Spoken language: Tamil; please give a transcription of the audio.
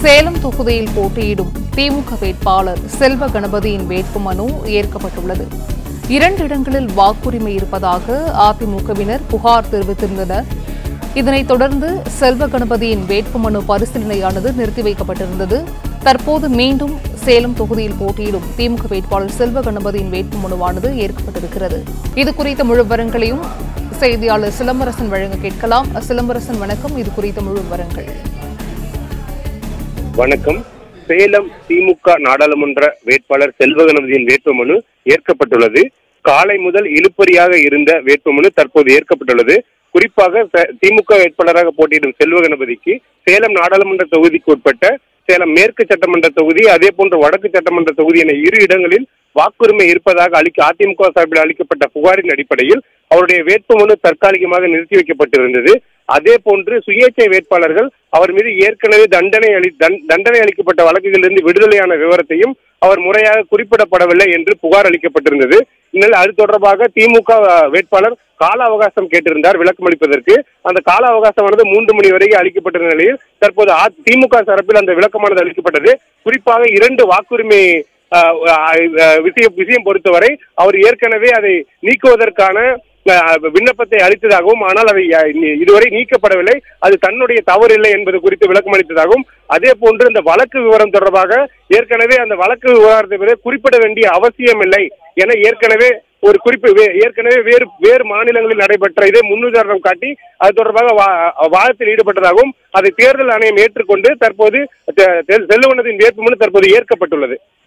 சேலம் தொகுதியில் போட்டியிடும் திமுக வேட்பாளர் செல்வ கணபதியின் வேட்புமனு ஏற்கப்பட்டுள்ளது இரண்டு இடங்களில் வாக்குரிமை இருப்பதாக அதிமுகவினர் புகார் தெரிவித்திருந்தனர் இதனைத் தொடர்ந்து செல்வ கணபதியின் வேட்புமனு பரிசீலனையானது நிறுத்தி வைக்கப்பட்டிருந்தது தற்போது மீண்டும் சேலம் தொகுதியில் போட்டியிடும் திமுக வேட்பாளர் செல்வ கணபதியின் வேட்புமனுவானது ஏற்கப்பட்டிருக்கிறது இது குறித்த முழு விவரங்களையும் செய்தியாளர் சிலம்பரசன் வழங்க கேட்கலாம் சிலம்பரசன் வணக்கம் இது குறித்த முழு விவரங்கள் வணக்கம் சேலம் திமுக நாடாளுமன்ற வேட்பாளர் செல்வகணபதியின் வேட்புமனு ஏற்கப்பட்டுள்ளது காலை முதல் இழுப்பறியாக இருந்த வேட்புமனு தற்போது ஏற்கப்பட்டுள்ளது குறிப்பாக ச- திமுக வேட்பாளராக போட்டியிடும் செல்வகணபதிக்கு சேலம் நாடாளுமன்ற தொகுதிக்கு உட்பட்ட சேலம் மேற்கு சட்டமன்ற தொகுதி அதே போன்று வடக்கு சட்டமன்ற தொகுதி என இரு இடங்களில் வாக்குரிமை இருப்பதாக அளிக்க அதிமுக சார்பில் அளிக்கப்பட்ட புகாரின் அடிப்படையில் அவருடைய வேட்புமனு தற்காலிகமாக நிறுத்தி வைக்கப்பட்டிருந்தது அதே போன்று சுயேட்சை வேட்பாளர்கள் அவர் மீது ஏற்கனவே தண்டனை அளி தண்- தண்டனை அளிக்கப்பட்ட வழக்குகளிலிருந்து விடுதலையான விவரத்தையும் அவர் முறையாக குறிப்பிடப்படவில்லை என்று புகார் அளிக்கப்பட்டிருந்தது இந்நிலையில் அது தொடர்பாக திமுக வேட்பாளர் கால அவகாசம் கேட்டிருந்தார் விளக்கம் அளிப்பதற்கு அந்த கால அவகாசமானது மூன்று மணி வரை அளிக்கப்பட்ட நிலையில் தற்போது அ- திமுக தரப்பில் அந்த விளக்கமானது அளிக்கப்பட்டது குறிப்பாக இரண்டு வாக்குரிமை அஹ், அஹ், விஷயம் விஷயம் பொறுத்தவரை அவர் ஏற்கனவே அதை நீக்குவதற்கான அஹ், விண்ணப்பத்தை அளித்ததாகவும் ஆனால் அதை அஹ், இ- இதுவரை நீக்கப்படவில்லை அது தன்னுடைய தவறு இல்லை என்பது குறித்து விளக்கம் அளித்ததாகவும் அதே போன்று இந்த வழக்கு விவரம் தொடர்பாக ஏற்கனவே அந்த வழக்கு விவகாரத்தை பற்றி குறிப்பிட வேண்டிய அவசியம் இல்லை என ஏற்கனவே ஒரு குறிப்பு வே- ஏற்கனவே வேறு வேறு மாநிலங்களில் நடைபெற்ற இதே முன்னுதாரணம் காட்டி அது தொடர்பாக வா- வாதத்தில் ஈடுபட்டதாகவும் அதை தேர்தல் ஆணையம் ஏற்றுக்கொண்டு தற்போது தெ- தெ- செல்லுவனத்தின் வேட்புமனு தற்போது ஏற்கப்பட்டுள்ளது